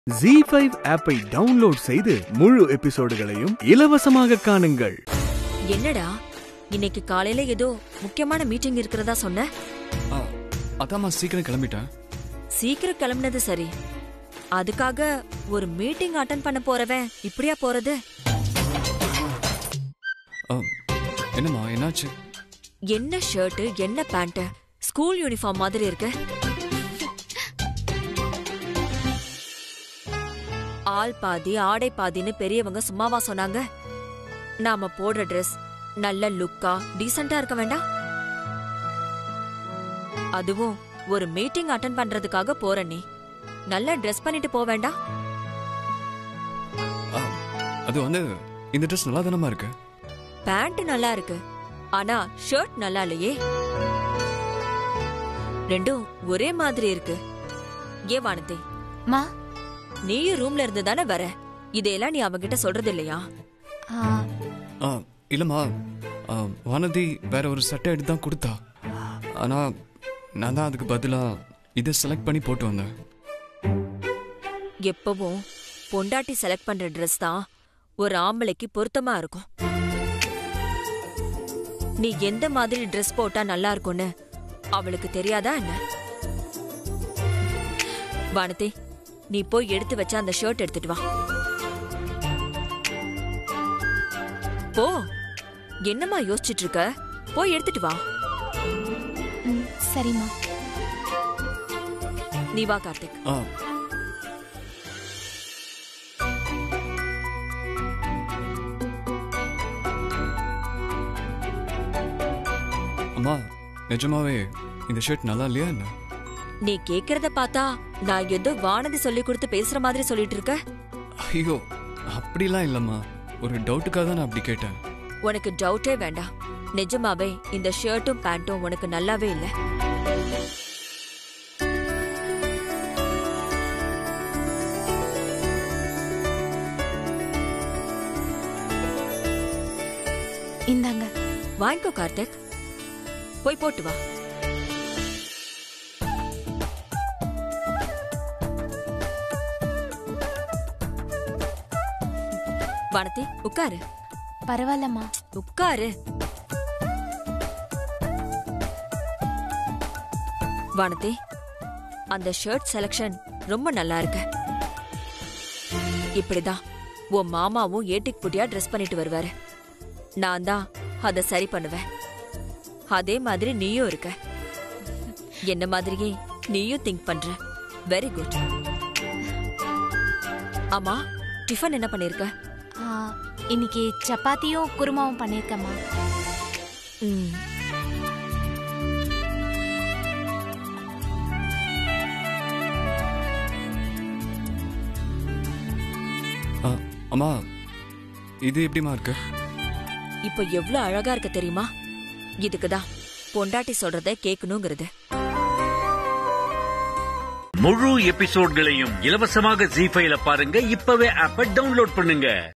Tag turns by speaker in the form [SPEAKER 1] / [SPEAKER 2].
[SPEAKER 1] G five ஆப்பை download செய்து முழு எபிசோடுகளையும் இலவசமாக காணுங்கள்
[SPEAKER 2] என்னடா இன்னைக்கு காலையில ஏதோ முக்கியமான மீட்டிங் இருக்கிறதா சொன்ன
[SPEAKER 3] ஆ, அதாம்மா சீக்கிரம் கிளம்பிட்டேன்
[SPEAKER 2] சீக்கிரம் கிளம்புனது சரி அதுக்காக ஒரு மீட்டிங் அட்டன் பண்ண போறவன் இப்படியா போறது
[SPEAKER 3] ஆ, என்னம்மா என்னாச்சு
[SPEAKER 2] என்ன ஷர்ட் என்ன பேண்ட் ஸ்கூல் யூனிஃபார்ம் மாதிரி இருக்கு ஆள் பாதி ஆடை பாதின்னு பெரியவங்க சும்மாவா சொன்னாங்க நாம போடுற ட்ரெஸ் நல்ல லுக்கா டீசெண்டா இருக்க வேண்டாம் அதுவும் ஒரு மீட்டிங் அட்டன் பண்றதுக்காக போற நீ நல்லா ட்ரெஸ் பண்ணிட்டு போக வேண்டாம்
[SPEAKER 3] ஆ, அது வந்து இந்த ட்ரெஸ் நல்லா தானம்மா இருக்கு
[SPEAKER 2] பேண்ட் நல்லா இருக்கு ஆனா ஷர்ட் நல்லா இல்லையே ரெண்டும் ஒரே மாதிரி இருக்கு ஏ வானதி
[SPEAKER 4] மா
[SPEAKER 2] நீயும் ரூம்ல இருந்து தானே வர இதையெல்லாம் நீ அவகிட்ட சொல்றது இல்லையா
[SPEAKER 4] ஆ,
[SPEAKER 3] ஆ, இல்லம்மா ஆ, வானதி வேற ஒரு சட்டை எடுத்து தான் கொடுத்தா ஆனா நான் தான் அதுக்கு பதிலா இதை செலக்ட் பண்ணி போட்டு வந்தேன்
[SPEAKER 2] எப்பவும் பொண்டாட்டி செலக்ட் பண்ற Dress தான் ஒரு ஆம்பளைக்கு பொருத்தமா இருக்கும் நீ எந்த மாதிரி Dress போட்டா நல்லா இருக்கும்னு அவளுக்கு தெரியாதா என்ன வானதி நீ போய் எடுத்து வச்ச அந்த ஷர்ட் எடுத்துட்டு வா போ என்னம்மா யோசிச்சிட்டு இருக்க போய் எடுத்துட்டு வா
[SPEAKER 4] ம், சரிம்மா
[SPEAKER 2] நீ வா கார்த்திக்
[SPEAKER 3] ஆ அம்மா நிஜமாவே இந்த ஷர்ட் நல்லா இல்லையா என்ன
[SPEAKER 2] நீ கேக்குறத பார்த்தா நான் ஏதோ வானதி சொல்லி கொடுத்து பேசுற மாதிரி சொல்லிட்டு இருக்க
[SPEAKER 3] ஐயோ அப்படிலாம் இல்லம்மா ஒரு டவுட்டுக்காக தான் நான் அப்படி கேட்டேன்
[SPEAKER 2] உனக்கு டவுட்டே வேண்டாம் நிஜமாவே இந்த ஷர்ட்டும் பேண்ட்டும் உனக்கு நல்லாவே இல்ல
[SPEAKER 4] இந்தாங்க
[SPEAKER 2] வாங்கிக்கோ கார்த்திக் போய் போட்டு வா வானதி உட்காரு
[SPEAKER 4] பரவாயில்லம்மா
[SPEAKER 2] உட்காரு வானதி அந்த ஷர்ட் செலக்ஷன் ரொம்ப நல்லா இருக்கு இப்படிதான் உன் மாமாவும் ஏட்டிக் புட்டியா ட்ரெஸ் பண்ணிட்டு வருவாரு நான் தான் அதை சரி பண்ணுவேன் அதே மாதிரி நீயும் இருக்க என்ன மாதிரியே நீயும் திங்க் பண்ற வெரி குட் ஆமா டிஃபன் என்ன பண்ணிருக்க
[SPEAKER 4] ஆ, இன்னைக்கு சப்பாத்தியும் குருமாவும் பண்ணிருக்கேம்மா
[SPEAKER 2] ம்
[SPEAKER 3] ஆ, அம்மா இது எப்படிம்மா இருக்கு
[SPEAKER 2] இப்போ எவ்ளோ அழகா இருக்கு தெரியுமா இதுக்குதான் பொண்டாட்டி சொல்றத கேட்கணுங்கிறது
[SPEAKER 5] முழு எபிசோட்களையும் இலவசமாக ஜி ஃபைல பாருங்க இப்பவே ஆப்ப டவுன்லோட் பண்ணுங்க